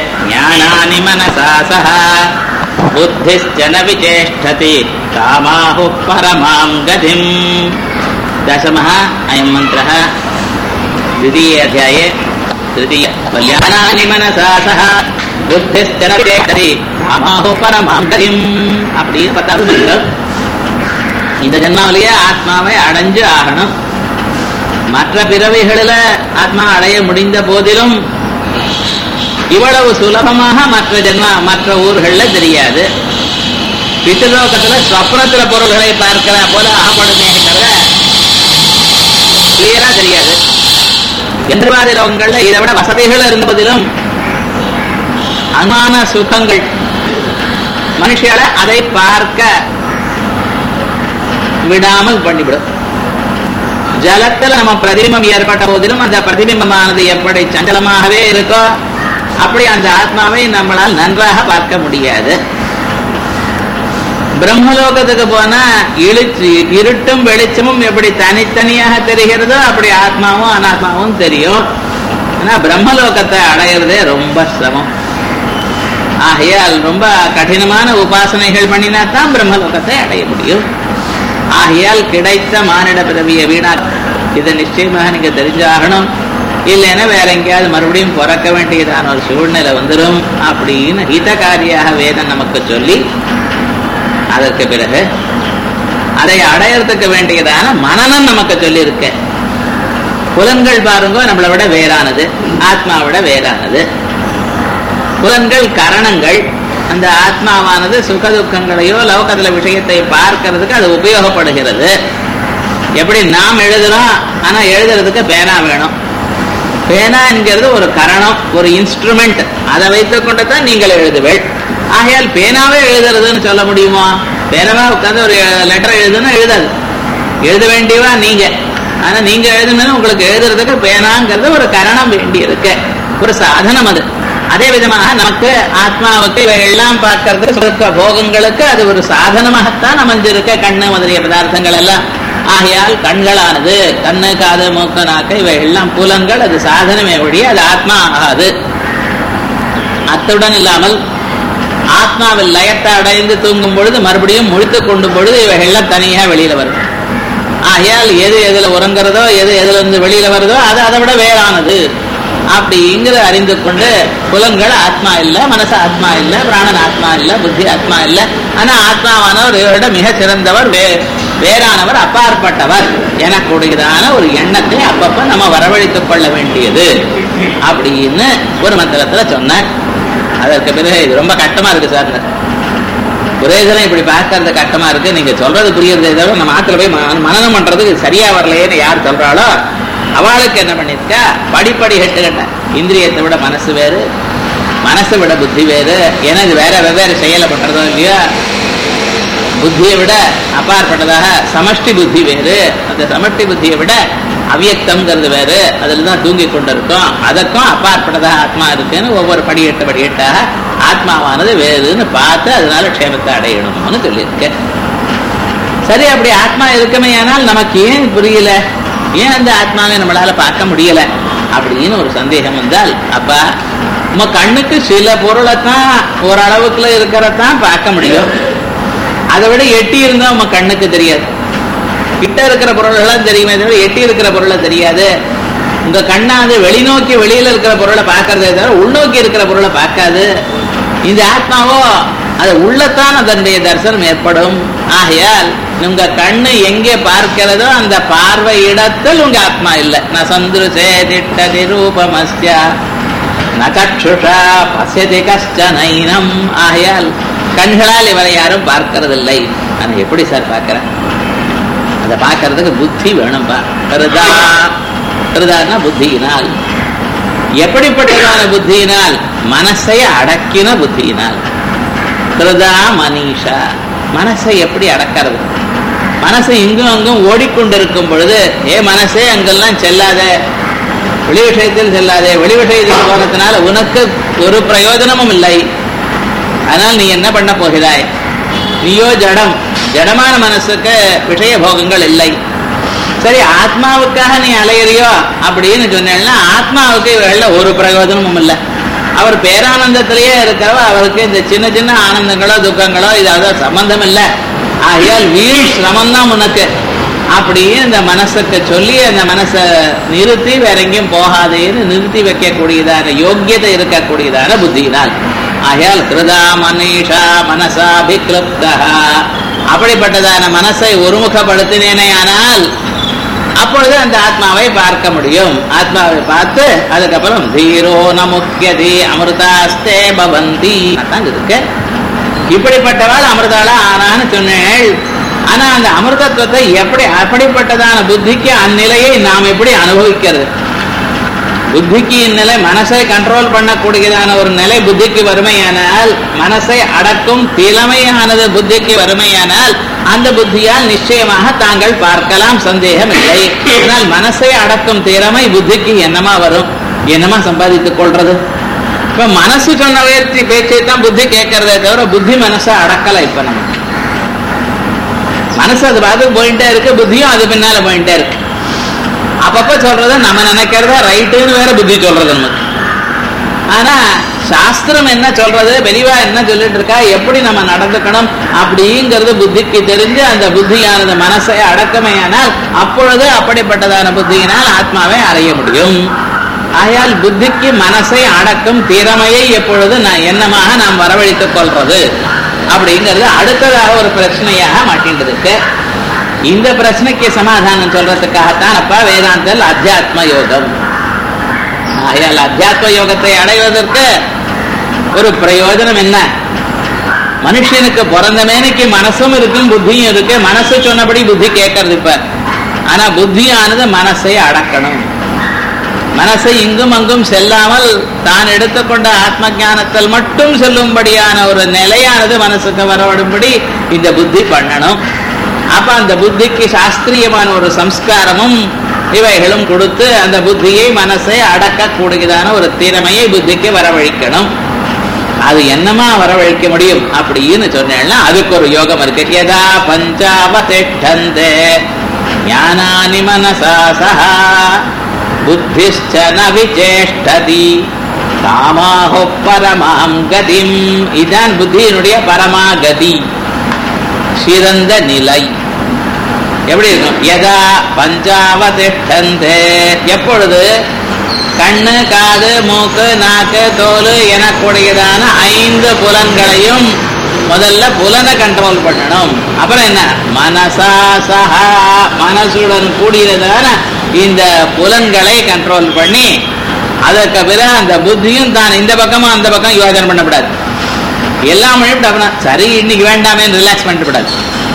ஞானானி மனசா சஹ புத்திश्च न विचेष्टति कामाहुः परमाम् गतिम् दशमः अयम् मन्त्रः द्वितीये अध्याये तृतीय ज्ञानानि मनसा सह புத்திश्च न विचेष्टति कामाहुः परमाम् गतिम् அப்படின்னு பத்தாவது மந்திரம் இந்த ஜென்மாவிலேயே ஆத்மாவை அடைஞ்சு ஆகணும் மற்ற பிறவிகளில ஆத்மா அடைய முடிந்த போதிலும் இவ்வளவு சுலபமாக மற்ற ஜென்மா மற்ற ஊர்கள்ல தெரியாது பித்ருலோகத்துல ஸ்வப்னத்துல பொருள்களை பார்க்கிற போல ஆகப்படுமே தவிர கிளியரா தெரியாது எந்திரவாதி லோகங்கள்ல இதை விட வசதிகள் இருந்ததிலும் அனுமான சுகங்கள் மனுஷியால அதை பார்க்க விடாமல் பண்ணிவிடும் ஜலத்துல நம்ம பிரதிபிம்பம் ஏற்பட்ட போதிலும் அந்த பிரதிபிம்பமானது எப்படி சஞ்சலமாகவே இருக்கோ அப்படி அந்த ஆத்மாவை நம்மளால் நன்றாக பார்க்க முடியாது பிரம்மலோகத்துக்கு போனா இழுச்சு இருட்டும் வெளிச்சமும் எப்படி தனித்தனியாக தெரிகிறதோ அப்படி ஆத்மாவும் அனாத்மாவும் தெரியும் ஆனா பிரம்மலோகத்தை அடையிறதே ரொம்ப சிரமம் ஆகையால் ரொம்ப கடினமான உபாசனைகள் பண்ணினா தான் பிரம்மலோகத்தை அடைய முடியும் ஆகையால் கிடைத்த மானிட பிறவிய வீணா இதை நிச்சயமாக நீங்க தெரிஞ்சாகணும் இல்லைன்னா வேற எங்கேயாவது மறுபடியும் பிறக்க வேண்டியதான ஒரு சூழ்நிலை வந்துடும் அப்படின்னு ஹிதகாரியாக வேதம் நமக்கு சொல்லி அதற்கு பிறகு அதை அடையறதுக்கு வேண்டியதான மனநம் நமக்கு சொல்லி இருக்க புலன்கள் பாருங்க நம்மளை விட வேறானது ஆத்மாவிட வேறானது புலன்கள் கரணங்கள் அந்த ஆத்மாவானது சுக துக்கங்களையோ லோகத்துல விஷயத்தை பார்க்கறதுக்கு அது உபயோகப்படுகிறது எப்படி நாம் எழுதுறோம் ஆனா எழுதுறதுக்கு பேனா வேணும் பேனா என்கிறது ஒரு கரணம் ஒரு இன்ஸ்ட்ருமெண்ட் அதை வைத்துக் கொண்டு தான் நீங்கள் எழுதுவேள் ஆகையால் பேனாவே எழுதுறதுன்னு சொல்ல முடியுமா பேனாவா உட்காந்து ஒரு லெட்டர் எழுதுன்னா எழுதாது எழுத வேண்டியவா நீங்க ஆனா நீங்க எழுதுனா உங்களுக்கு எழுதுறதுக்கு பேனாங்கிறது ஒரு கரணம் வேண்டி இருக்கு ஒரு சாதனம் அது அதே விதமாக நமக்கு ஆத்மாவுக்கு இவை எல்லாம் பார்க்கறதுக்கு சுக போகங்களுக்கு அது ஒரு சாதனமாகத்தான் அமைஞ்சிருக்க கண்ணு முதலிய பதார்த்தங்கள் எல்லாம் ஆகையால் கண்களானது கண்ணு காது மூக்கு நாக்கு இவை எல்லாம் புலன்கள் அது சாதனமே ஒழிய அது ஆத்மா ஆகாது அத்துடன் இல்லாமல் ஆத்மாவில் லயத்தை அடைந்து தூங்கும் பொழுது மறுபடியும் முழித்துக் கொண்டும் பொழுது இவைகள்லாம் தனியாக வெளியில வரும் ஆகையால் எது எதுல உறங்குறதோ எது எதுல இருந்து வெளியில வருதோ அது அதை விட வேறானது அப்படிங்கிற அறிந்து கொண்டு புலன்கள் ஆத்மா இல்ல மனசு ஆத்மா இல்ல பிராணன் ஆத்மா இல்ல புத்தி ஆத்மா இல்ல ஆனா ஆத்மாவானவர் இவரோட மிக சிறந்தவர் வே வேறானவர் அப்பாற்பட்டவர் எனக்கூடியதான ஒரு எண்ணத்தை அப்பப்ப நம்ம வரவழைத்துக் கொள்ள வேண்டியது அப்படின்னு ஒரு மந்திரத்துல சொன்னார் அதற்கு பிறகு இது ரொம்ப கஷ்டமா இருக்கு சார் ஒரே தினம் இப்படி பார்க்கறது கஷ்டமா இருக்கு நீங்க சொல்றது புரியுறதே தவிர நம்ம ஆத்துல போய் மன- மனனம் பண்றதுக்கு சரியா வரலையேன்னு யார் சொல்றாளோ அவளுக்கு என்ன பண்ணிருக்கா படிப்படி கட்டு கட்ட இந்திரியத்தை விட மனசு வேறு மனசை விட புத்தி வேறு ஏன்னா இது வேற வெவ்வேறு செயலை பண்றதோ இல்லையா புத்தியை விட அப்பாற்பட்டதாக சமஷ்டி புத்தி வேறு அந்த சமஷ்டி புத்தியை விட அவ்யக்தம்ங்கிறது வேறு அதில் தான் தூங்கி கொண்டிருக்கோம் அதற்கும் அப்பாற்பட்டதாக ஆத்மா இருக்குன்னு ஒவ்வொரு படியெட்டு படியெட்டாக ஆத்மாவானது வேறுன்னு பார்த்து அதனால க்ஷேமத்தை அடையணும்னு சொல்லியிருக்கேன் சரி அப்படி ஆத்மா இருக்குமே ஆனால் நமக்கு ஏன் புரியல ஏன் அந்த ஆத்மாவை நம்மளால பார்க்க முடியல அப்படின்னு ஒரு சந்தேகம் வந்தால் அப்பா நம்ம கண்ணுக்கு சில பொருளை தான் ஓரளவுக்குள்ள இருக்கிறதான் பார்க்க முடியும் அதை விட எட்டி இருந்தா நம்ம கண்ணுக்கு தெரியாது கிட்ட இருக்கிற பொருளெல்லாம் தெரியுமே தவிர எட்டி இருக்கிற பொருளை தெரியாது உங்க கண்ணாது வெளிநோக்கி வெளியில இருக்கிற பொருளை பார்க்கறதே தவிர உள்நோக்கி இருக்கிற பொருளை பார்க்காது இந்த ஆத்மாவோ அது உள்ளத்தான் அதனுடைய தரிசனம் ஏற்படும் ஆகையால் உங்க கண்ணு எங்கே பார்க்கிறதோ அந்த பார்வை இடத்தில் உங்க ஆத்மா இல்லை ந சந்துருசே திட்டதி ரூபமஸ்ய ந சக்ஷுஷா பசியதி கஷ்டனைனம் ஆகையால் கண்களால் இவரை யாரும் பார்க்கறதில்லை நான் எப்படி சார் பார்க்கிறேன் அதை பார்க்கறதுக்கு புத்தி வேணும்பா ஹிருதா ஹிருதான்னா புத்தியினால் எப்படிப்பட்டதான புத்தியினால் மனசை அடக்கின புத்தியினால் ஹிருதா மனிஷா மனசை எப்படி அடக்கிறது மனசு இங்கும் அங்கும் ஓடிக்கொண்டிருக்கும் பொழுது ஏ மனசே அங்கெல்லாம் செல்லாத வெளி விஷயத்தில் செல்லாதே வெளி விஷயத்தில் போனதுனால உனக்கு ஒரு பிரயோஜனமும் இல்லை அதனால் நீ என்ன பண்ண போகிறாய் நீயோ ஜடம் ஜடமான மனசுக்கு விஷய போகங்கள் இல்லை சரி ஆத்மாவுக்காக நீ அலையிறியோ அப்படின்னு சொன்னேன்னா ஆத்மாவுக்கு இவர்கள ஒரு பிரயோஜனமும் இல்லை அவர் பேரானந்தத்திலேயே இருக்கிறவ அவருக்கு இந்த சின்ன சின்ன ஆனந்தங்களோ துக்கங்களோ இதாவது சம்பந்தம் இல்லை ஆகையால் வீண் சிரமம் தான் உனக்கு அப்படியே இந்த மனசுக்கு சொல்லி அந்த மனசை நிறுத்தி வேற எங்கேயும் போகாதேன்னு நிறுத்தி வைக்கக்கூடியதான யோக்கியதை இருக்கக்கூடியதான புத்தியினால் ஆகையால் கிருதா மனிஷா மனசாபிக்லுப்தா அப்படிப்பட்டதான மனசை ஒருமுகப்படுத்தினேனே ஆனால் அப்பொழுது அந்த ஆத்மாவை பார்க்க முடியும் ஆத்மாவை பார்த்து அதுக்கப்புறம் தீரோ நமுக்கியதி அமிர்தாஸ்தே பவந்தி அதான் இருக்கு இப்படிப்பட்டவாள் அமிர்தாளா ஆனான்னு சொன்னேள் ஆனா அந்த அமிர்தத்துவத்தை எப்படி அப்படிப்பட்டதான புத்திக்கு அந்நிலையை நாம் எப்படி அனுபவிக்கிறது புத்திக்கு இந்நிலை மனசை கண்ட்ரோல் பண்ணக்கூடியதான ஒரு நிலை புத்திக்கு வறுமையானால் மனசை அடக்கும் திறமையானது புத்திக்கு வறுமையானால் அந்த புத்தியால் நிச்சயமாக தாங்கள் பார்க்கலாம் சந்தேகம் இல்லை ஆனால் மனசை அடக்கும் திறமை புத்திக்கு என்னமா வரும் என்னமா சம்பாதித்துக் கொள்றது இப்ப மனசு சொன்ன உயர்த்தி பேச்சை தான் புத்தி கேட்கறதே தவிர புத்தி மனசை அடக்கல இப்ப நம்ம மனசு அது பார்த்து போயிட்டே இருக்கு புத்தியும் அது பின்னால போயிட்டே இருக்கு அப்பப்ப சொல்றத நம்ம நினைக்கிறத ரைட்டுன்னு வேற புத்தி சொல்றது நமக்கு ஆனா சாஸ்திரம் என்ன சொல்றது வெளிவா என்ன சொல்லிட்டு இருக்கா எப்படி நம்ம நடந்துக்கணும் அப்படிங்கிறது புத்திக்கு தெரிஞ்சு அந்த புத்தியானது மனசை அடக்கமையானால் அப்பொழுது அப்படிப்பட்டதான புத்தியினால் ஆத்மாவை அறைய முடியும் ஆகையால் புத்திக்கு மனசை அடக்கும் திறமையை எப்பொழுது நான் என்னமாக நாம் வரவழைத்துக் கொள்றது அப்படிங்கிறது அடுத்ததாக ஒரு பிரச்சனையாக மாட்டின்றது இருக்கு இந்த பிரச்சனைக்கு சமாதானம் சொல்றதுக்காகத்தான் அப்பா வேதாந்தல் அத்தியாத்ம யோகம் ஆகையால் அத்தியாத்ம யோகத்தை அடைவதற்கு ஒரு பிரயோஜனம் என்ன மனுஷனுக்கு பிறந்த மேனைக்கு மனசும் இருக்கும் புத்தியும் இருக்கு மனசு சொன்னபடி புத்தி கேட்கறது இப்ப ஆனா புத்தியானது மனசை அடக்கணும் மனசை இங்கும் அங்கும் செல்லாமல் தான் எடுத்துக்கொண்ட ஆத்ம ஞானத்தில் மட்டும் செல்லும்படியான ஒரு நிலையானது மனசுக்கு வரவிடும்படி இந்த புத்தி பண்ணணும் அப்ப அந்த புத்திக்கு சாஸ்திரியமான ஒரு சம்ஸ்காரமும் இவைகளும் கொடுத்து அந்த புத்தியை மனசை அடக்கக்கூடியதான ஒரு திறமையை புத்திக்கு வரவழைக்கணும் அது என்னமா வரவழைக்க முடியும் அப்படின்னு சொன்னேன்னா அதுக்கு ஒரு யோகம் இருக்கு யதா பஞ்சாவதிஷ்டந்தே ஞானானி மனசா சஹா புத்திஷ்ட ந விசேஷ்டதி காமாஹோ பரமாம் கதிம் இதான் புத்தியினுடைய பரமாகதி சிறந்த நிலை எப்படி இருக்கும் யதா பஞ்சாவதிஷ்டந்தே எப்பொழுது கண்ணு காது மூக்கு நாக்கு தோல் எனக்கூடியதான ஐந்து புலன்களையும் முதல்ல புலனை கண்ட்ரோல் பண்ணணும் அப்புறம் என்ன மனசா சஹா மனசுடன் கூடியதான இந்த புலன்களை கண்ட்ரோல் பண்ணி அதற்கு பிறகு அந்த புத்தியும் தான் இந்த பக்கமும் அந்த பக்கம் யோஜனை பண்ணக்கூடாது எல்லாம் பண்ணிவிட்டு சரி இன்னைக்கு வேண்டாமே ரிலாக்ஸ் பண்ணிவிடாது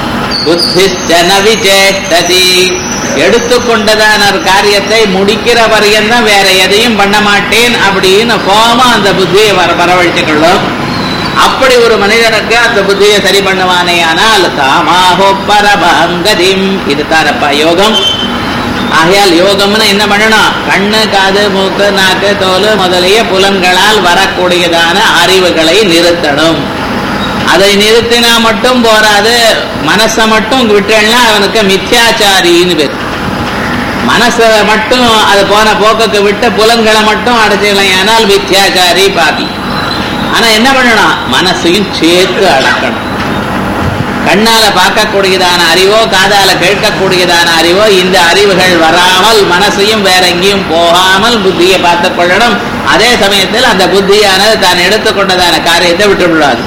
புத்திஷ்டன விசேஷ்டதி எடுத்துக்கொண்டதான ஒரு காரியத்தை முடிக்கிற வரையந்தான் வேற எதையும் பண்ண மாட்டேன் அப்படின்னு கோமா அந்த புத்தியை வர வரவழைத்துக்கொள்ளும் அப்படி ஒரு மனிதனுக்கு அந்த புத்தியை சரி பண்ணுவானே ஆனால் தாமாகோ பரபங்கதிம் இது தானப்பா யோகம் ஆகையால் யோகம்னு என்ன பண்ணணும் கண்ணு காது மூக்கு நாக்கு தோல் முதலிய புலன்களால் வரக்கூடியதான அறிவுகளை நிறுத்தணும் அதை நிறுத்தினா மட்டும் போராது மனசை மட்டும் விட்டேன்னா அவனுக்கு மித்யாச்சாரின்னு பேர் மனசை மட்டும் அது போன போக்குக்கு விட்டு புலன்களை மட்டும் அடைச்சிடலாம் மித்யாச்சாரி பாதி ஆனா என்ன பண்ணணும் மனசையும் சேர்த்து அடக்கணும் கண்ணால பார்க்கக்கூடியதான அறிவோ காதால கேட்கக்கூடியதான அறிவோ இந்த அறிவுகள் வராமல் மனசையும் வேற எங்கேயும் போகாமல் புத்தியை பார்த்து கொள்ளணும் அதே சமயத்தில் அந்த புத்தியானது தான் எடுத்துக்கொண்டதான காரியத்தை விட்டுவிடாது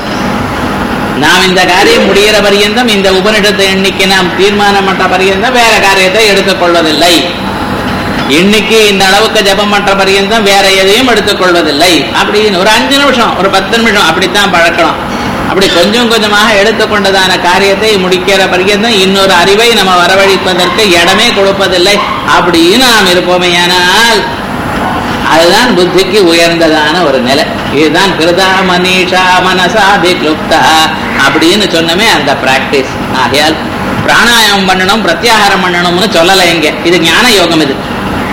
நாம் இந்த காரியம் முடிகிற பரியந்தம் இந்த உபனிடத்தை எண்ணிக்கை நாம் தீர்மானம் பண்ற பரியந்தம் வேற காரியத்தை எடுத்துக்கொள்வதில்லை இன்னைக்கு இந்த அளவுக்கு ஜபம் பண்ற பரியந்தம் வேற எதையும் எடுத்துக்கொள்வதில்லை அப்படின்னு ஒரு அஞ்சு நிமிஷம் ஒரு பத்து நிமிஷம் அப்படித்தான் பழக்கணும் அப்படி கொஞ்சம் கொஞ்சமாக எடுத்துக்கொண்டதான காரியத்தை முடிக்கிற பரியந்தம் இன்னொரு அறிவை நம்ம வரவழைப்பதற்கு இடமே கொடுப்பதில்லை அப்படின்னு நாம் இருப்போமேயானால் அதுதான் புத்திக்கு உயர்ந்ததான ஒரு நிலை இதுதான் கிருதா மனிஷா மனசாபிக்லுப்தா அப்படின்னு சொன்னமே அந்த பிராக்டிஸ் ஆகையால் பிராணாயாமம் பண்ணணும் பிரத்யாகாரம் பண்ணணும்னு சொல்லலை இங்க இது ஞான யோகம் இது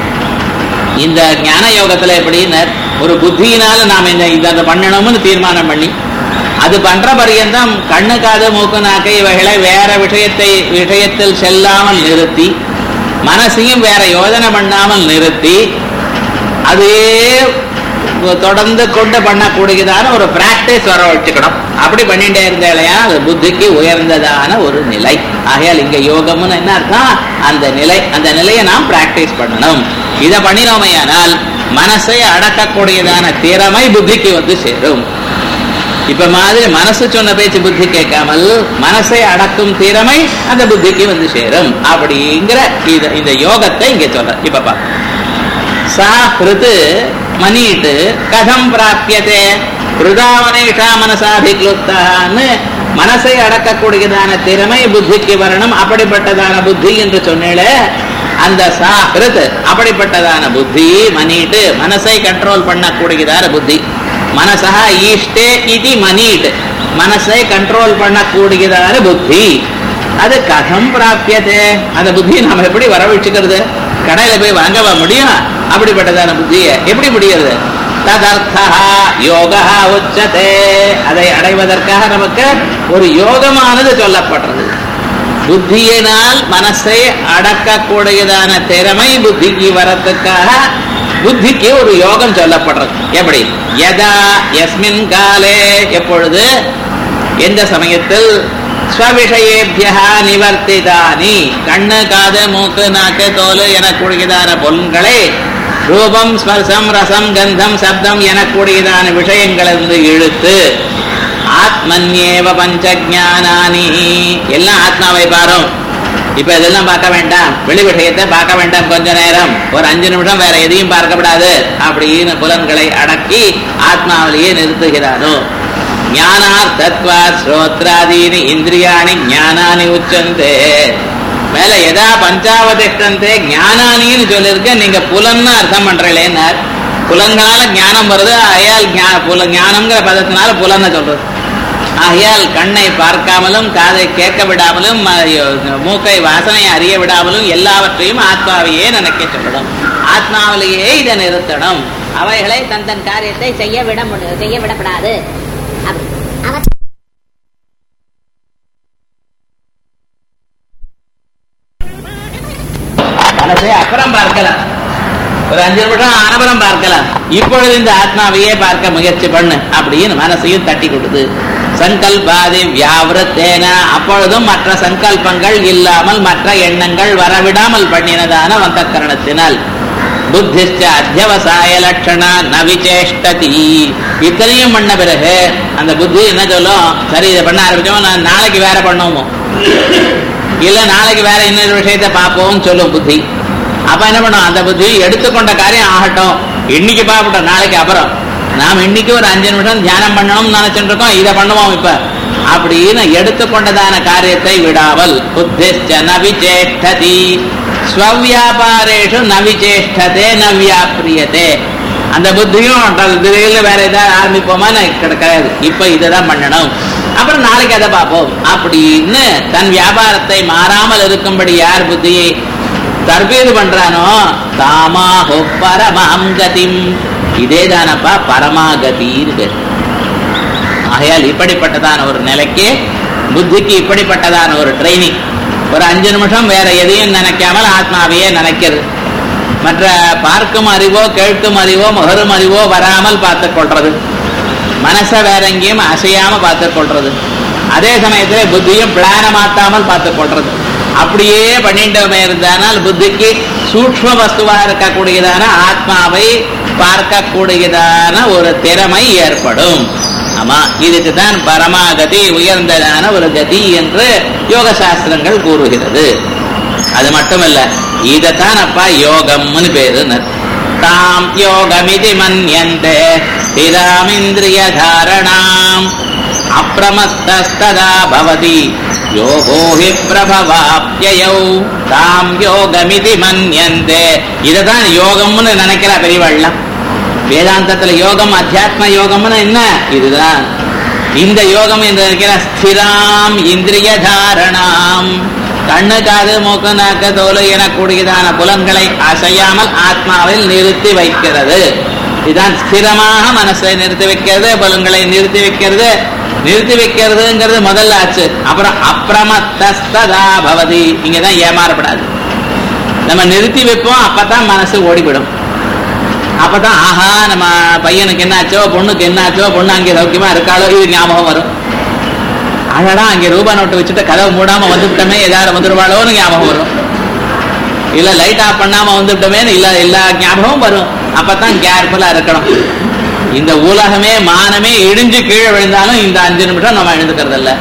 இந்த ஞான யோகத்துல எப்படின்னு ஒரு புத்தியினால நாம் இந்த இதை பண்ணணும்னு தீர்மானம் பண்ணி அது பண்ற பரியந்தம் கண்ணு காது மூக்கு நாக்கு இவைகளை வேற விஷயத்தை விஷயத்தில் செல்லாமல் நிறுத்தி மனசையும் வேற யோஜனை பண்ணாமல் நிறுத்தி அதே தொடர்ந்து கொண்டு பண்ணக்கூடியதான ஒரு பிராக்டிஸ் வர வச்சுக்கணும் அப்படி பண்ணிட்டே இருந்தாலையா அது புத்திக்கு உயர்ந்ததான ஒரு நிலை ஆகையால் இங்க யோகம்னு என்ன அர்த்தம் அந்த நிலை அந்த நிலையை நாம் பிராக்டிஸ் பண்ணணும் இதை பண்ணினோமையானால் மனசை அடக்கக்கூடியதான திறமை புத்திக்கு வந்து சேரும் இப்ப மாதிரி மனசு சொன்ன பேச்சு புத்தி கேட்காமல் மனசை அடக்கும் திறமை அந்த புத்திக்கு வந்து சேரும் அப்படிங்கிற இத- இந்த யோகத்தை இங்க சொல்ற இப்ப பா சா ஹிருது மணிட்டு கதம் பிராபியதே ஹிருதாவனேஷா மனசாபிக்லுப்தான்னு மனசை அடக்கக்கூடியதான திறமை புத்திக்கு வரணும் அப்படிப்பட்டதான புத்தி என்று சொன்னேளே அந்த சா ஹிருத் அப்படிப்பட்டதான புத்தி மணிட்டு மனசை கண்ட்ரோல் பண்ணக்கூடியதான புத்தி மனசா ஈஷ்டே இது மணீட் மனசை கண்ட்ரோல் பண்ணக்கூடியதான புத்தி அது கதம் பிராபியதே அந்த புத்தியை நாம எப்படி வரவழைச்சுக்கிறது கடையில போய் வாங்கவா முடியும் அப்படிப்பட்டதான புத்தியை எப்படி முடியாது ததர்த்தா யோகா உச்சதே அதை அடைவதற்காக நமக்கு ஒரு யோகமானது சொல்லப்படுறது புத்தியினால் மனசை அடக்கக்கூடியதான திறமை புத்திக்கு வரத்துக்காக புத்திக்கு ஒரு யோகம் சொல்லப்படுறது எப்படி யதா எஸ்மின் காலே எப்பொழுது எந்த சமயத்தில் ஸ்வவிஷயேபியா நிவர்த்திதானி கண்ணு காது மூக்கு நாக்கு தோல் எனக்கூடியதான பொருள்களை ரூபம் ஸ்பர்சம் ரசம் கந்தம் சப்தம் எனக்கூடியதான விஷயங்களிலிருந்து இழுத்து ஆத்மன்யேவ பஞ்சஜானானி எல்லாம் ஆத்மாவை பாரும் இப்ப இதெல்லாம் பார்க்க வேண்டாம் வெளி விஷயத்தை பார்க்க வேண்டாம் கொஞ்ச நேரம் ஒரு அஞ்சு நிமிஷம் வேற எதையும் பார்க்கப்படாது அப்படின்னு புலன்களை அடக்கி ஆத்மாவிலேயே நிறுத்துகிறானோ ஞானார்த்தத்வா ஸ்ரோத்ராதீனி இந்திரியாணி ஞானானி உச்சந்தே மேல எதா பஞ்சாவதிஷ்டந்தே ஞானானின்னு சொல்லியிருக்க நீங்க புலன்னு அர்த்தம் பண்றீங்களேன்னார் புலன்களால ஞானம் வருது அயால் ஞா- புல ஞானம்ங்கிற பதத்தினால புலன்னு சொல்றது ஆகையால் கண்ணை பார்க்காமலும் காதை கேட்க விடாமலும் ம- மூக்கை வாசனை அறிய விடாமலும் எல்லாவற்றையும் ஆத்மாவையே நினைக்க சொல்லணும் ஆத்மாவிலேயே இதை நிறுத்தணும் அவைகளை தன் தன் காரியத்தை செய்ய விட முடி- செய்ய விடப்படாது அப்- அவ- மனசை அப்புறம் பார்க்கலாம் ஒரு அஞ்சு நிமிஷம் அனபரம் பார்க்கலாம் இப்பொழுது இந்த ஆத்மாவையே பார்க்க முயற்சி பண்ணு அப்படின்னு மனசையும் தட்டி கொடுத்து சங்கல்பாதி வியாவிரத்தேன அப்பொழுதும் மற்ற சங்கல்பங்கள் இல்லாமல் மற்ற எண்ணங்கள் வரவிடாமல் பண்ணினதான வந்தக்கரணத்தினால் புத்திஷ்ட அத்தியவசாய லட்சணா நவிச்சேஷ்டதி இத்தனையும் பண்ண பிறகு அந்த புத்தி என்ன சொல்லும் சரி இதை பண்ண ஆரம்பிச்சோம் நான் நாளைக்கு வேற பண்ணுவோமோ இல்ல நாளைக்கு வேற இன்னொரு விஷயத்தை பார்ப்போம்னு சொல்லும் புத்தி அப்ப என்ன பண்ணும் அந்த புத்தி எடுத்துக்கொண்ட காரியம் ஆகட்டும் இன்னைக்கு பார்ப்போம் நாளைக்கு அப்புறம் நாம் இன்னைக்கு ஒரு அஞ்சு நிமிஷம் தியானம் பண்ணணும்னு நினைச்சிட்டு இருக்கோம் இதை பண்ணுவோம் இப்ப அப்படின்னு எடுத்துக்கொண்டதான காரியத்தை விடாமல் புத்திஷ்ட நவிச்சேஷ்டதி ஸ்வவியாபாரேஷு நவிச்சேஷ்டதே நவ்யாபிரியதே அந்த புத்தியும் திடீர்னு வேற ஏதாவது ஆரம்பிப்போமா கிடைக்காது இப்ப இதுதான் பண்ணணும் அப்புறம் நாளைக்கு அதை பார்ப்போம் அப்படின்னு தன் வியாபாரத்தை மாறாமல் இருக்கும்படி யார் புத்தியை தர்பீது பண்றானோ தாமாஹோ பரமாம் கதிம் இதே தானப்பா பரமாகதின்னு பேர் ஆகையால் இப்படிப்பட்டதான ஒரு நிலைக்கு புத்திக்கு இப்படிப்பட்டதான ஒரு ட்ரைனிங் ஒரு அஞ்சு நிமிஷம் வேற எதையும் நினைக்காமல் ஆத்மாவையே நினைக்கிறது மற்ற பார்க்கும் அறிவோ கேட்கும் அறிவோ முகரும் அறிவோ வராமல் பார்த்துக் கொள்றது மனசை வேற எங்கேயும் அசையாம பார்த்துக் கொள்றது அதே சமயத்துல புத்தியும் பிளான மாத்தாமல் பார்த்துக் கொள்றது அப்படியே பண்ணிட்டோமே இருந்தானால் புத்திக்கு சூக்ஷ்ம வஸ்துவா இருக்கக்கூடியதான ஆத்மாவை பார்க்கக்கூடியதான ஒரு திறமை ஏற்படும் ஆமா இதுக்கு தான் பரமாகதி உயர்ந்ததான ஒரு கதி என்று யோக சாஸ்திரங்கள் கூறுகிறது அது மட்டுமல்ல இதத்தான் அப்பா யோகம்னு பேரு தாம் யோகமிதி மன்யந்தே ஸ்திராமிந்திரிய தாரணாம் அப்பிரமஸ்தஸ்ததா பவதி யோகோ ஹி பிரபவாப்யயௌ தாம் யோகமிதி மன்யந்தே இததான் யோகம்னு நினைக்கிற பெரியவள்ளம் வேதாந்தத்துல யோகம் அத்தியாத்ம யோகம்னு என்ன இதுதான் இந்த யோகம் என்று இருக்கிற ஸ்திராம் இந்திரிய தாரணாம் கண்ணு காது மூக்கு நாக்கு தோல் எனக்கூடியதான புலன்களை அசையாமல் ஆத்மாவில் நிறுத்தி வைக்கிறது இதுதான் ஸ்திரமாக மனசை நிறுத்தி வைக்கிறது புலன்களை நிறுத்தி வைக்கிறது நிறுத்தி வைக்கிறதுங்கிறது முதல்ல ஆச்சு அப்புறம் அப்பிரமத்தஸ்ததா பவதி இங்கதான் ஏமாறப்படாது நம்ம நிறுத்தி வைப்போம் அப்பதான் மனசு ஓடிவிடும் அப்பதான் ஆஹா நம்ம பையனுக்கு என்னாச்சோ பொண்ணுக்கு என்னாச்சோ பொண்ணு அங்கே சௌக்கியமா இருக்காளோ இது ஞாபகம் வரும் அழகா அங்கே ரூபா நோட்டு வச்சுட்டு கதவை மூடாம வந்துவிட்டோமே ஏதாவது வந்துருவாளோன்னு ஞாபகம் வரும் இல்ல லைட் ஆஃப் பண்ணாம வந்துவிட்டோமே இல்ல எல்லா ஞாபகமும் வரும் அப்பதான் கேர்ஃபுல்லா இருக்கணும் இந்த உலகமே மானமே இடிஞ்சு கீழே விழுந்தாலும் இந்த அஞ்சு நிமிஷம் நம்ம எழுந்துக்கிறது இல்ல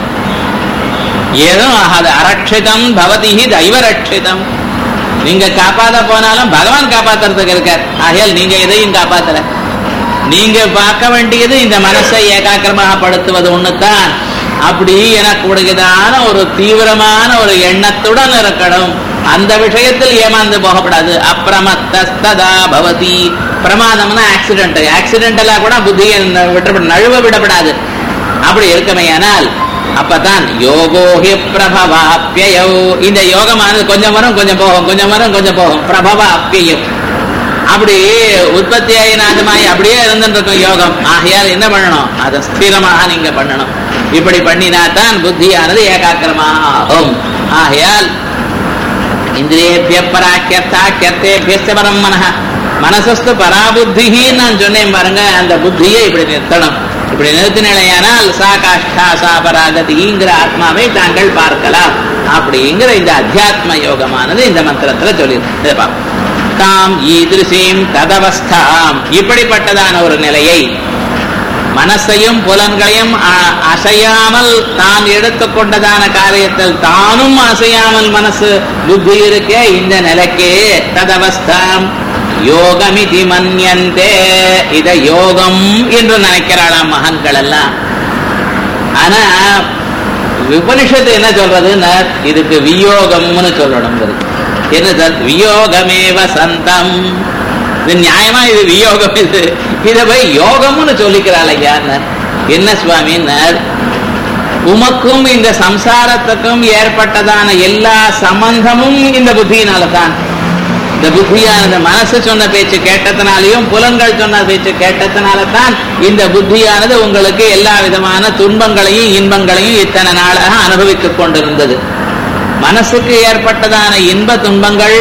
ஏதோ ஆகாது அரட்சிதம் பவதி தெய்வரட்சிதம் நீங்க காப்பாத்த போனாலும் பகவான் காப்பாத்துறதுக்கு இருக்கார் ஆகையால் நீங்க எதையும் காப்பாத்தல நீங்க பார்க்க வேண்டியது இந்த மனசை ஏகாக்கிரமாகப்படுத்துவது ஒண்ணுதான் அப்படி எனக்கூடியதான ஒரு தீவிரமான ஒரு எண்ணத்துடன் இருக்கணும் அந்த விஷயத்தில் ஏமாந்து போகக்கூடாது அப்பிரமத்தஸ்ததா பவதி பிரமாதம்னா ஆக்சிடென்ட் ஆக்சிடென்டலா கூட புத்தியை விட்டு நழுவ விடப்படாது அப்படி இருக்கமையானால் அப்பதான் யோகோஹி பிரபவாப்பியோ இந்த யோகமானது கொஞ்சம் வரும் கொஞ்சம் போகும் கொஞ்சம் வரும் கொஞ்சம் போகும் பிரபவாப்பியம் அப்படி உற்பத்தியாகி நாசமாயி அப்படியே இருந்துட்டு இருக்கும் யோகம் ஆகையால் என்ன பண்ணணும் அதை ஸ்திரமாக நீங்க பண்ணணும் இப்படி பண்ணினா தான் புத்தியானது ஏகாக்கிரமாக ஆகும் ஆகையால் இந்திரியேபிய பராக்கியர்த்தாக்கியர்த்தேபிய பரம் மனஹ மனசஸ்து பராபுத்தின்னு நான் சொன்னேன் பாருங்க அந்த புத்தியை இப்படி நிறுத்தணும் இப்படி நிறுத்தினால் சா காஷ்டா சா பராகதிங்கிற ஆத்மாவை தாங்கள் பார்க்கலாம் அப்படிங்கிற இந்த அத்தியாத்ம யோகமானது இந்த மந்திரத்துல சொல்லி தாம் ஈதிருசீம் ததவஸ்தாம் இப்படிப்பட்டதான ஒரு நிலையை மனசையும் புலன்களையும் அ- அசையாமல் தான் எடுத்துக்கொண்டதான காரியத்தில் தானும் அசையாமல் மனசு புத்தி இருக்கே இந்த நிலைக்கே ததவஸ்தாம் யோகமிதி மன்யந்தே இத யோகம் என்று நினைக்கிறாளாம் மகன்கள் எல்லாம் ஆனா உபனிஷத்து என்ன சொல்றதுன்னா இதுக்கு வியோகம்னு சொல்லணும் என்ன சார் வியோகமேவ சந்தம் இது நியாயமா இது வியோகம் இது இத போய் யோகம்னு சொல்லிக்கிறாள் ஐயான்னு என்ன சுவாமின்னார் உமக்கும் இந்த சம்சாரத்துக்கும் ஏற்பட்டதான எல்லா சம்பந்தமும் இந்த புத்தியினால தான் இந்த புத்தியானது மனசு சொன்ன பேச்சு கேட்டதுனாலையும் புலன்கள் சொன்ன பேச்சு கேட்டதுனால தான் இந்த புத்தியானது உங்களுக்கு எல்லா விதமான துன்பங்களையும் இன்பங்களையும் இத்தனை நாளாக அனுபவித்துக் கொண்டிருந்தது மனசுக்கு ஏற்பட்டதான இன்ப துன்பங்கள்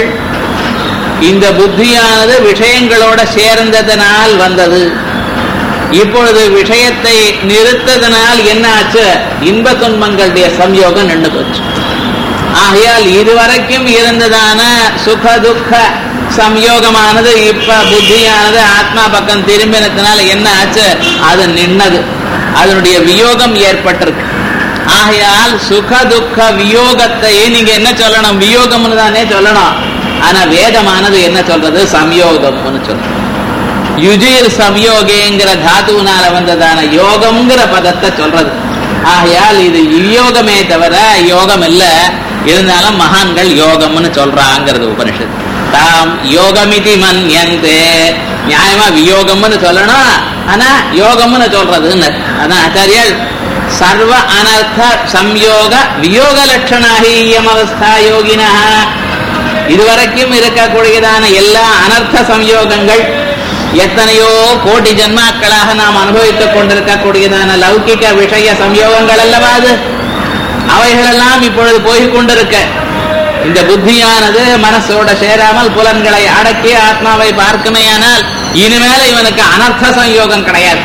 இந்த புத்தியானது விஷயங்களோட சேர்ந்ததனால் வந்தது இப்பொழுது விஷயத்தை நிறுத்ததனால் என்ன ஆச்சு இன்ப துன்பங்களுடைய சம்யோகம் நின்று போச்சு ஆகையால் இதுவரைக்கும் இருந்ததான சுக துக்க சம்யோகமானது இப்ப புத்தியானது ஆத்மா பக்கம் திரும்பினதுனால என்ன ஆச்சு அது நின்னது அதனுடைய வியோகம் ஏற்பட்டிருக்கு ஆகையால் சுக துக்க வியோகத்தை நீங்க என்ன சொல்லணும் வியோகம்னு தானே சொல்லணும் ஆனா வேதமானது என்ன சொல்றது சம்யோகம்னு சொல்றது யுஜிர் சம்யோகேங்கிற தாத்துனால வந்ததான யோகம்ங்கிற பதத்தை சொல்றது ஆகையால் இது யோகமே தவிர யோகம் இல்ல இருந்தாலும் மகான்கள் யோகம்னு சொல்றாங்கிறது உபனிஷத் தாம் யோகமிதி மன்யந்தே நியாயமா வியோகம்னு சொல்லணும் ஆனா யோகம்னு சொல்றதுன்னு அதான் ஆச்சாரியர் சர்வ அனர்த்த சம்யோக வியோக லட்சணாகியம் அவஸ்தா யோகினா இதுவரைக்கும் இருக்கக்கூடியதான எல்லா அனர்த்த சம்யோகங்கள் எத்தனையோ கோடி ஜன்மாக்களாக நாம் அனுபவித்துக் கொண்டிருக்கக்கூடியதான லௌகிக விஷய சம்யோகங்கள் அல்லவா அது அவைகளெல்லாம் இப்பொழுது போய் கொண்டிருக்க இந்த புத்தியானது மனசோட சேராமல் புலன்களை அடக்கி ஆத்மாவை பார்க்குமேயானால் இனிமேல இவனுக்கு அனர்த்த சம்யோகம் கிடையாது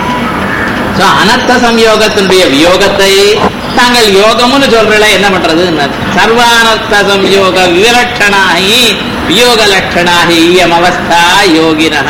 So, அனர்த்த சம்யோகத்தினுடைய வியோகத்தை தாங்கள் யோகம்னு சொல்றல என்ன பண்றது சர்வானர்த்த சம்யோக விலட்சணாகி வியோக லட்சணாகி இயம் அவஸ்தா யோகினா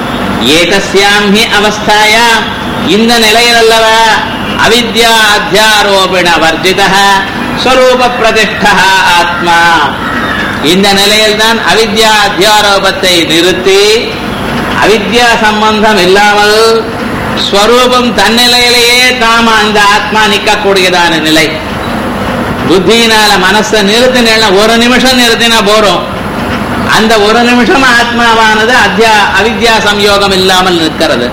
ஏதஸ்யாம் ஹி அவஸ்தாயா இந்த நிலையில் அல்லவா அவித்யா அத்தியாரோபிண வர்ஜித ஸ்வரூப பிரதிஷ்ட ஆத்மா இந்த நிலையில் தான் அவித்யா அத்தியாரோபத்தை நிறுத்தி அவித்யா சம்பந்தம் இல்லாமல் ஸ்வரூபம் தன்னிலையிலேயே தாம அந்த ஆத்மா நிற்கக்கூடியதான நிலை புத்தியினால மனசை நிறுத்தினா ஒரு நிமிஷம் நிறுத்தினா போறோம் அந்த ஒரு நிமிஷம் ஆத்மாவானது அத்தியா அவித்யா சம்யோகம் இல்லாமல் நிற்கிறது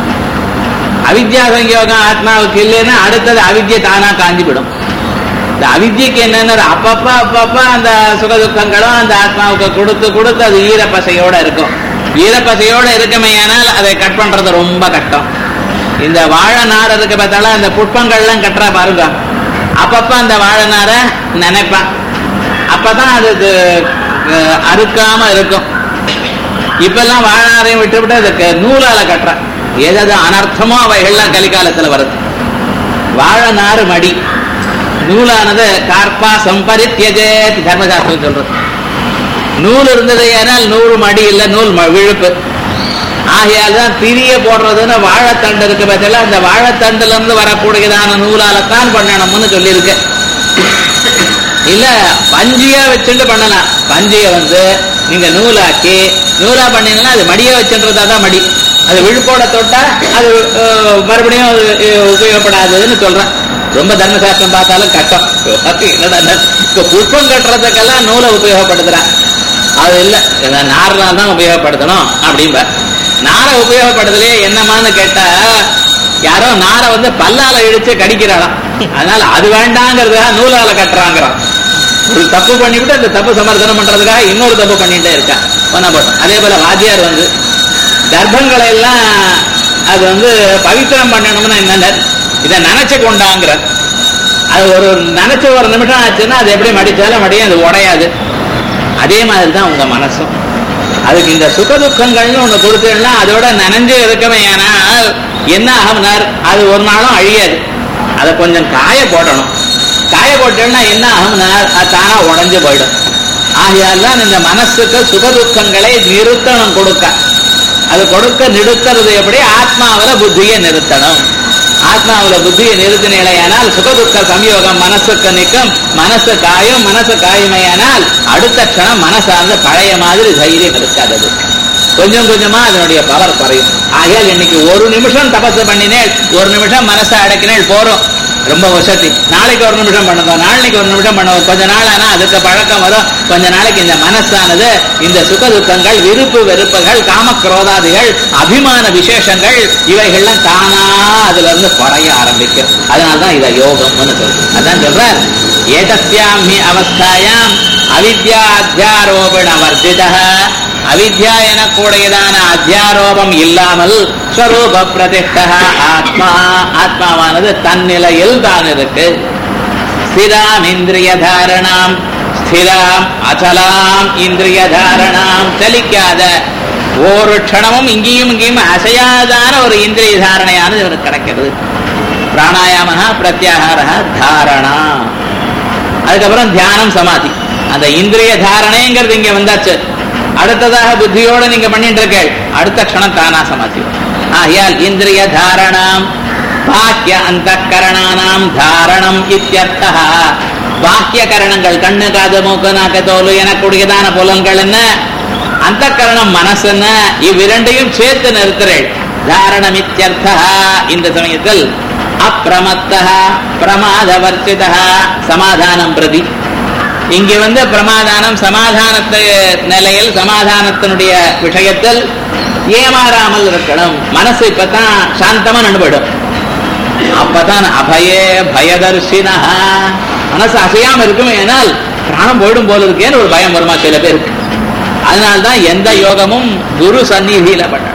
அவித்யா சம்யோகம் ஆத்மாவுக்கு இல்லைன்னா அடுத்தது அவித்யை தானா காஞ்சிவிடும் இந்த அவித்யக்கு என்னென்ன அப்பப்ப அப்பப்ப அந்த சுகதுக்கங்களும் அந்த ஆத்மாவுக்கு கொடுத்து கொடுத்து அது ஈரப்பசையோட இருக்கும் ஈரப்பசையோட இருக்குமே ஆனால் அதை கட் பண்றது ரொம்ப கஷ்டம் இந்த வாழை நார் இருக்க பார்த்தாலும் அந்த புட்பங்கள்லாம் கட்டுறா பாருங்க அப்பப்ப அந்த வாழை நாரை நினைப்பான் அப்பதான் அது இது, அஹ், அறுக்காம இருக்கும் இப்பெல்லாம் வாழாரையும் விட்டு விட்டு அதுக்கு நூலால கட்டுறான் எதாவது அனர்த்தமோ அவைகள்லாம் கலிகாலத்துல வருது வாழ நாறு மடி நூலானது கார்பா சம்பரித்தியஜேத் தர்மசாஸ்திரம் சொல்றது நூல் இருந்தது ஏனால் நூறு மடி இல்ல நூல் ம- விழுப்பு ஆகையால் தான் திரிய போடுறதுன்னு வாழைத்தண்டு இருக்கு பார்த்தீங்களா அந்த வாழைத்தண்டுல இருந்து வரக்கூடியதான நூலாலத்தான் பண்ணணும்னு சொல்லியிருக்கு இல்ல பஞ்சியா வச்சுட்டு பண்ணலாம் பஞ்சிய வந்து நீங்க நூலாக்கி நூலா பண்ணீங்கன்னா அது மடிய வச்சுன்றதா தான் மடி அது விழுப்போட தொட்டா அது அஹ், மறுபடியும் அது அஹ், உபயோகப்படாதுன்னு சொல்றேன் ரொம்ப தர்மசாஸ்திரம் பார்த்தாலும் கட்டம் அது என்னடா இது? இப்ப புஷ்பம் கட்டுறதுக்கெல்லாம் நூலை உபயோகப்படுத்துறான் அது இல்ல இதை நார்னால் தான் உபயோகப்படுத்தணும் அப்படிம்ப நாரை உபயோகப்படுத்தலையே என்னமான்னு கேட்டா யாரோ நாரை வந்து பல்லால இழுச்சு கடிக்கிறாளாம் அதனால அது வேண்டாங்கிறதுக்காக நூலால கட்டுறாங்கிறான் ஒரு தப்பு பண்ணிவிட்டு அந்த தப்பு சமர்த்தனம் பண்றதுக்காக இன்னொரு தப்பு பண்ணிட்டே இருக்கான் பண்ண போட்டோம் அதே போல வாத்தியார் வந்து கர்ப்பங்களை எல்லாம் அது வந்து பவித்திரம் பண்ணணும்னா என்ன இதை நினைச்சு கொண்டாங்கிறார் அது ஒரு நினைச்ச ஒரு நிமிஷம் ஆச்சுன்னா அது எப்படி மடிச்சாலும் மடியும் அது உடையாது அதே மாதிரி தான் உங்க மனசும் அதுக்கு இந்த சுக துக்கங்கள்னு ஒண்ணு கொடுத்தீங்கன்னா அதோட நனைஞ்சு இருக்கவே ஏனால் என்ன ஆகும்னார் அது ஒரு நாளும் அழியாது அதை கொஞ்சம் காய போடணும் காய போட்டோம்னா என்ன ஆகும்னார் அது தானா உடைஞ்சு போயிடும் ஆகையால் தான் இந்த மனசுக்கு சுக துக்கங்களை நிறுத்தணும் கொடுக்க அது கொடுக்க நிறுத்துறது எப்படி ஆத்மாவில புத்தியை நிறுத்தணும் ஆத்மாவில புத்தியை நிறுத்தினேலையானால் சுகதுக்க சம்யோகம் மனசுக்கு நிற்கும் மனசு காயும் மனசு காயுமையானால் அடுத்த க்ஷணம் மனசார்ந்த பழைய மாதிரி தைரியம் இருக்காது கொஞ்சம் கொஞ்சமா அதனுடைய பவர் குறையும் ஆகையால் இன்னைக்கு ஒரு நிமிஷம் தபசு பண்ணினேள் ஒரு நிமிஷம் மனசை அடக்கினேள் போறோம் ரொம்ப வசதி நாளைக்கு ஒரு நிமிஷம் பண்ணுங்க நாளைக்கு ஒரு நிமிஷம் பண்ணுவோம் கொஞ்ச நாள் ஆனா அதுக்கு பழக்கம் வரும் கொஞ்ச நாளைக்கு இந்த மனசானது இந்த சுக துக்கங்கள் விருப்பு வெறுப்புகள் காமக்ரோதாதிகள் அபிமான விசேஷங்கள் இவைகள்லாம் தானா அதுல இருந்து குறைய ஆரம்பிக்கும் அதனால்தான் இதை யோகம்னு சொல்றோம் அதான் சொல்றார் ஏதஸ்யாம் ஹி அவஸ்தாயாம் அவித்யா அத்தியாரோபண வர்ஜித அவித்யா எனக்கூடியதான அத்தியாரோபம் இல்லாமல் ஸ்வரூப பிரதிஷ்ட ஆத்மா ஆத்மாவானது தன்னிலையில் தான் இருக்கு ஸ்திராம் இந்திரிய தாரணாம் ஸ்திராம் அச்சலாம் இந்திரிய தாரணாம் சலிக்காத ஒரு க்ஷணமும் இங்கேயும் இங்கேயும் அசையாதான ஒரு இந்திரிய தாரணையானது இவருக்கு கிடைக்கிறது பிராணாயாம பிரத்யாகார தாரணா அதுக்கப்புறம் தியானம் சமாதி அந்த இந்திரிய தாரணைங்கிறது இங்க வந்தாச்சு அடுத்ததாக புத்தியோட நீங்க பண்ணிட்டு இருக்கேள் அடுத்த க்ஷணம் தானா சமாதி வரும். ஆகையால் இந்திரிய தாரணாம் பாக்கிய அந்த கரணானாம் தாரணம் இத்தியர்த்தா பாக்கிய கரணங்கள் கண்ணு காது மூக்கு நாக்கு தோல் எனக்கூடியதான புலன்கள் என்ன அந்த கரணம் மனசு என்ன இவ்விரண்டையும் சேர்த்து நிறுத்துறேள் தாரணம் இத்தியர்த்தா இந்த சமயத்தில் அப்பிரமத்தா பிரமாதவர்த்திதா சமாதானம் பிரதி இங்க வந்து பிரமாதானம் சமாதானத்து நிலையில் சமாதானத்தினுடைய விஷயத்தில் ஏமாறாமல் இருக்கணும் மனசு இப்பதான் சாந்தமா நடுபடும் அப்பதான் அபயே பயதர்ஷினா மனசு அசையாம இருக்கும் ஏனால் பிராணம் போயிடும் போல இருக்கேன்னு ஒரு பயம் வருமா சில பேருக்கு அதனால்தான் எந்த யோகமும் குரு சந்நிதியில பண்ணணும்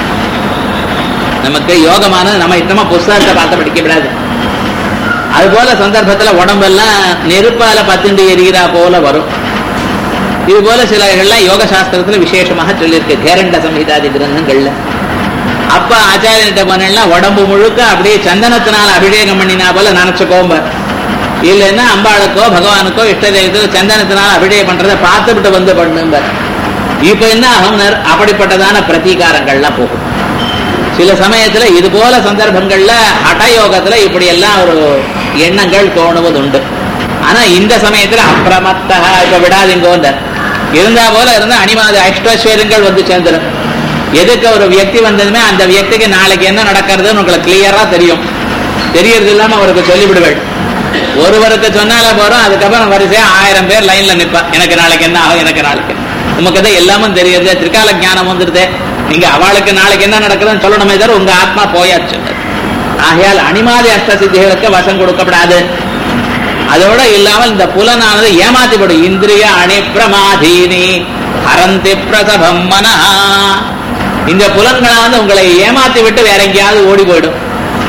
நமக்கு யோகமானது நம்ம இஷ்டமா புஸ்தகத்தை பார்த்து படிக்கப்படாது அது போல சந்தர்ப்பத்துல உடம்பெல்லாம் நெருப்பால பத்துண்டு எரிகிறா போல வரும் இது போல சிலர்கள்லாம் யோக சாஸ்திரத்துல விசேஷமாக சொல்லியிருக்கு கேரண்ட சம்ஹிதாதி கிரந்தங்கள்ல அப்ப ஆச்சாரியன்கிட்ட போனேன்னா உடம்பு முழுக்க அப்படியே சந்தனத்தினால அபிஷேகம் பண்ணினா போல நினைச்சுக்கோம்ப இல்லைன்னா அம்பாளுக்கோ பகவானுக்கோ இஷ்ட தெய்வத்துக்கோ சந்தனத்தினால அபிஷேகம் பண்றதை பார்த்துவிட்டு வந்து பண்ணும்ப இப்ப என்ன ஆகும்னர் அப்படிப்பட்டதான பிரதீகாரங்கள்லாம் போகும் சில சமயத்துல இது போல சந்தர்ப்பங்கள்ல ஹடயோகத்துல இப்படி எல்லாம் ஒரு எண்ணங்கள் தோணுவது உண்டு ஆனா இந்த சமயத்துல அப்பிரமத்தா இப்ப விடாதீங்கோந்த இருந்தா போல இருந்தா அனிமாத அஷ்டஸ்வரங்கள் வந்து சேர்ந்துடும் எதுக்கு ஒரு வியக்தி வந்ததுமே அந்த வியக்திக்கு நாளைக்கு என்ன நடக்கிறதுன்னு உங்களுக்கு கிளியரா தெரியும் தெரியறது இல்லாம அவருக்கு சொல்லிவிடுவேன் ஒருவருக்கு சொன்னால போறோம் அதுக்கப்புறம் வரிசையா ஆயிரம் பேர் லைன்ல நிப்பா எனக்கு நாளைக்கு என்ன ஆகும் எனக்கு நாளைக்கு உமக்கு தான் எல்லாமும் தெரியுது திரிகால ஞானம் வந்துருது நீங்க அவளுக்கு நாளைக்கு என்ன நடக்குதுன்னு சொல்லணுமே தவிர உங்க ஆத்மா போயாச்சு ஆகையால் அனிமாதி அஷ்ட சித்திகளுக்கு வசம் கொடுக்கப்படாது அதோட இல்லாமல் இந்த புலனானது ஏமாத்திப்படும் இந்திரிய அணிப்பிரமாதீனி ஹரந்தி பிரசபம் மனஹா இந்த புலன்களானது உங்களை ஏமாத்தி விட்டு வேற எங்கேயாவது ஓடி போயிடும்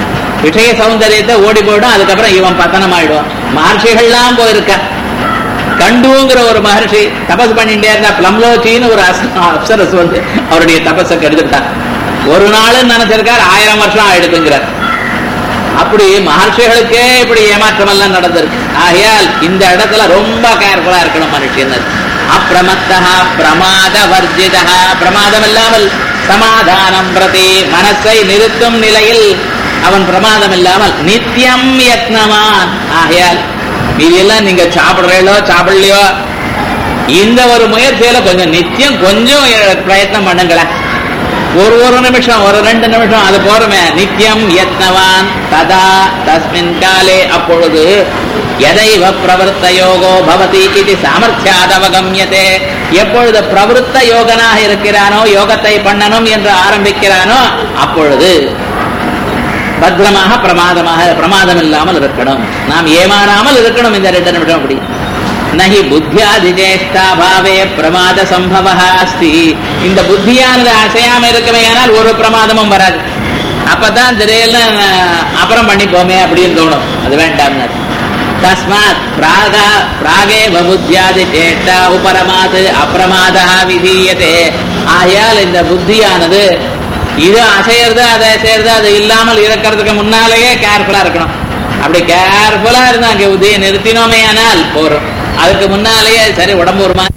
விஷய சௌந்தரியத்தை ஓடி போயிடும் அதுக்கப்புறம் இவன் பத்தனம் ஆயிடுவான் மகர்ஷிகள்லாம் போயிருக்க கண்டுங்கிற ஒரு மகர்ஷி தபஸ் பண்ணிட்டே இருந்தா பிளம்லோச்சின்னு ஒரு அஸ்- அப்சரஸ் வந்து அவருடைய தபஸை கெடுத்துட்டார் ஒரு நாள் நினைச்சிருக்கார் ஆயிரம் வருஷம் ஆயிடுதுங்கிறார் அப்படி மகர்ஷிகளுக்கே இப்படி ஏமாற்றம் எல்லாம் நடந்திருக்கு ஆகையால் இந்த இடத்துல ரொம்ப கேர்ஃபுல்லா இருக்கணும் மனுஷன் அப்பிரமத்தா பிரமாத வர்ஜிதா பிரமாதம் இல்லாமல் சமாதானம் பிரதி மனசை நிறுத்தும் நிலையில் அவன் பிரமாதம் இல்லாமல் நித்தியம் யத்னவான் ஆகையால் மீதியெல்லாம் நீங்க சாப்பிடுறீங்களோ சாப்பிடலையோ இந்த ஒரு முயற்சியில கொஞ்சம் நித்தியம் கொஞ்சம் பிரயத்னம் பண்ணுங்களேன் ஒரு ஒரு நிமிஷம் ஒரு ரெண்டு நிமிஷம் அது போறமே நித்தியம் யத்னவான் ததா தஸ்மின் காலே அப்பொழுது எதைவ பிரவருத்த யோகோ பவதி இது சாமர்த்தியாதவகமியதே எப்பொழுது பிரவருத்த யோகனாக இருக்கிறானோ யோகத்தை பண்ணணும் என்று ஆரம்பிக்கிறானோ அப்பொழுது பத்திரமாக பிரமாதமாக பிரமாதம் இல்லாமல் இருக்கணும் நாம் ஏமாறாமல் இருக்கணும் இந்த ரெண்டு நிமிஷம் அப்படி நகி புத்தியாதிஜேஷ்டா பாவே பிரமாத சம்பவ அஸ்தி இந்த புத்தியானது அசையாம இருக்கவே ஆனால் ஒரு பிரமாதமும் வராது அப்பதான் திடீர்னு அப்புறம் பண்ணிப்போமே அப்படின்னு தோணும் அது வேண்டாம் தஸ்மாத் பிராகா பிராகே புத்தியாதி சேஷ்டா உபரமாது அப்பிரமாதா விதீயதே ஆயால் இந்த புத்தியானது இது அசையறது அதை அசையறது அது இல்லாமல் இருக்கிறதுக்கு முன்னாலேயே கேர்ஃபுல்லா இருக்கணும் அப்படி கேர்ஃபுல்லா இருந்தா அங்க உதய நிறுத்தினோமே ஆனால் போறோம் அதுக்கு முன்னாலேயே சரி உடம்பு ஒரு மாதிரி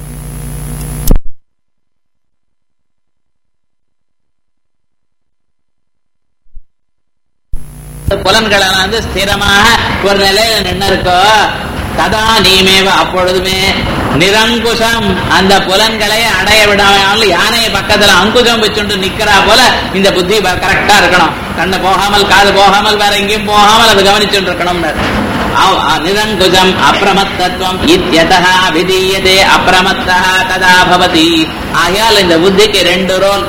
புலன்களை வந்து ஸ்திரமாக ஒரு நிலையில நின்று இருக்கோ ததா நீமேவ அப்பொழுதுமே நிரங்குஷம் அந்த புலன்களை அடைய விடாமல் யானை பக்கத்துல அங்குஜம் வச்சுட்டு நிக்கிறா போல இந்த புத்தி கரெக்டா இருக்கணும் கண்ணு போகாமல் காது போகாமல் வேற எங்கேயும் போகாமல் அது கவனிச்சுட்டு இருக்கணும் நிரங்குஜம் அப்பிரமத்தத்துவம் இத்தியதா விதீயதே அப்பிரமத்தா ததா பவதி ஆகையால் இந்த புத்திக்கு ரெண்டு ரோல்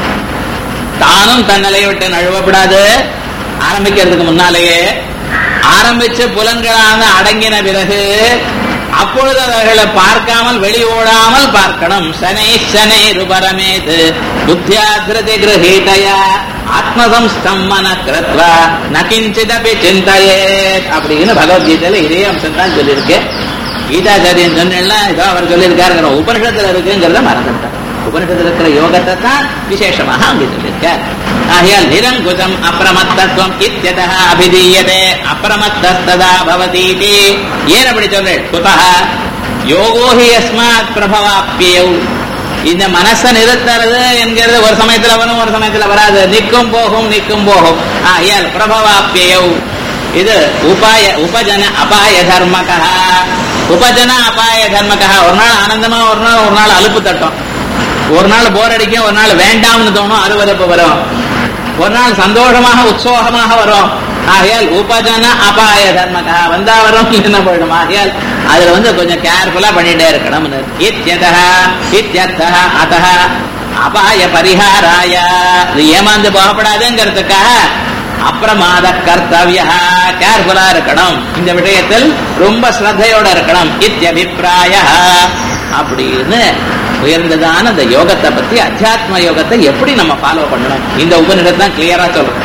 தானும் தன்னலையை விட்டு நழுவப்படாது ஆரம்பிக்கிறதுக்கு முன்னாலேயே ஆரம்பிச்ச புலன்களான அடங்கின பிறகு அப்பொழுது அவர்களை பார்க்காமல் வெளி ஓடாமல் பார்க்கணும் சனை சனை ருபரமேது புத்தியாகிருதி கிரகீதயா ஆத்மசம்ஸ்தம்மன கிருத்வா நகிஞ்சிதபி சிந்தையே அப்படின்னு பகவத்கீதையில இதே அம்சம் தான் சொல்லியிருக்கேன் கீதாச்சாரியன் சொன்னா இதோ அவர் சொல்லியிருக்காருங்கிற உபனிஷத்துல இருக்குங்கிறத மறந்துட்டார் உபனிஷத்துல இருக்கிற யோகத்தை தான் விசேஷமாக அங்கே சொல்லியிருக்கார் ஆகையால் நிரங்குஜம் அப்பிரமத்தத்துவம் இத்தியதா அபிதீயதே அப்பிரமத்தஸ்ததா பவதீதி ஏன் அப்படி சொல்றேன் குதா யோகோஹி அஸ்மாத் பிரபவாப்பியவ் இந்த மனசை நிறுத்துறது என்கிறது ஒரு சமயத்துல வரும் ஒரு சமயத்துல வராது நிற்கும் போகும் நிற்கும் போகும் ஆகையால் பிரபவாப்பியவ் இது உபாய உபஜன அபாய தர்மகா உபஜன அபாய தர்மகா ஒரு நாள் ஆனந்தமா ஒரு நாள் ஒரு நாள் அலுப்பு தட்டும் ஒரு நாள் போர் அடிக்கும் ஒரு நாள் வேண்டாம்னு தோணும் அருவறுப்பு வரும் ஒரு நாள் சந்தோஷமாக உற்சோகமாக வரும் ஆகையால் உபஜன அபாய தர்மகா வந்தா வரும் என்ன போயிடும் ஆகையால் அதுல வந்து கொஞ்சம் கேர்ஃபுல்லா பண்ணிட்டே இருக்கணும் இத்தியதா இத்தியர்த்தா அத்தா அபாய பரிகாராய இது ஏமாந்து போகப்படாதுங்கிறதுக்காக அப்பிரமாத கர்த்தவிய கேர்ஃபுல்லா இருக்கணும் இந்த விஷயத்தில் ரொம்ப ஸ்ரத்தையோட இருக்கணும் இத்தியபிப்பிராய அப்படின்னு உயர்ந்ததான அந்த யோகத்தை பத்தி அத்தியாத்ம யோகத்தை எப்படி நம்ம ஃபாலோ பண்ணணும் இந்த உபநிடத்தை தான் கிளியரா சொல்றோம்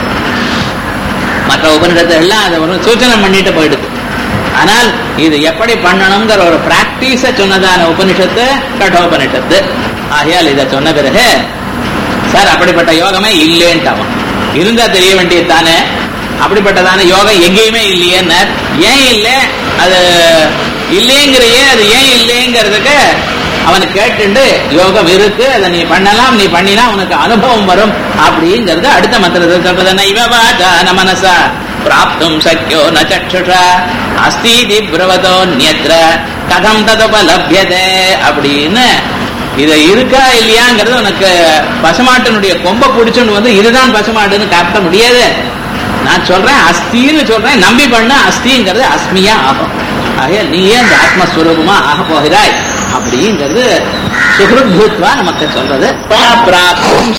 மற்ற உபநிடத்தை எல்லாம் அதை ஒரு சூச்சனை பண்ணிட்டு போயிடுது ஆனால் இது எப்படி பண்ணணுங்கிற ஒரு பிராக்டிஸ சொன்னதான உபனிஷத்து கடோபனிஷத்து ஆகையால் இதை சொன்ன பிறகு சார் அப்படிப்பட்ட யோகமே இல்லேன்ட்டாமா இருந்தா தெரிய வேண்டியது தானே அப்படிப்பட்டதான யோகம் எங்கேயுமே இல்லையேன்னு ஏன் இல்லை அது இல்லைங்கிறையே அது ஏன் இல்லைங்கிறதுக்கு அவனை கேட்டுண்டு யோகம் இருக்கு அதை நீ பண்ணலாம் நீ பண்ணினா உனக்கு அனுபவம் வரும் அப்படிங்கிறது அடுத்த மந்திரத்தில் சொல்றது நைவவாச்சான மனசா பிராப்தும் சக்கியோ ந சக்ஷுஷா அஸ்தீதி பிரவதோ நியத்ர கதம் ததுபலபியதே அப்படின்னு இது இருக்கா இல்லையாங்கிறது உனக்கு பசுமாட்டினுடைய கொம்ப பிடிச்சுன்னு வந்து இதுதான் பசுமாட்டுன்னு காட்ட முடியாது நான் சொல்றேன் அஸ்தின்னு சொல்றேன் நம்பி பண்ண அஸ்திங்கிறது அஸ்மியா ஆகும் ஆக நீயே அந்த ஆத்மஸ்வரூபமா ஆக போகிறாய் அப்படிங்கிறது சுகிருத் பூத்வா நமக்கு சொல்றது பிராப்தும்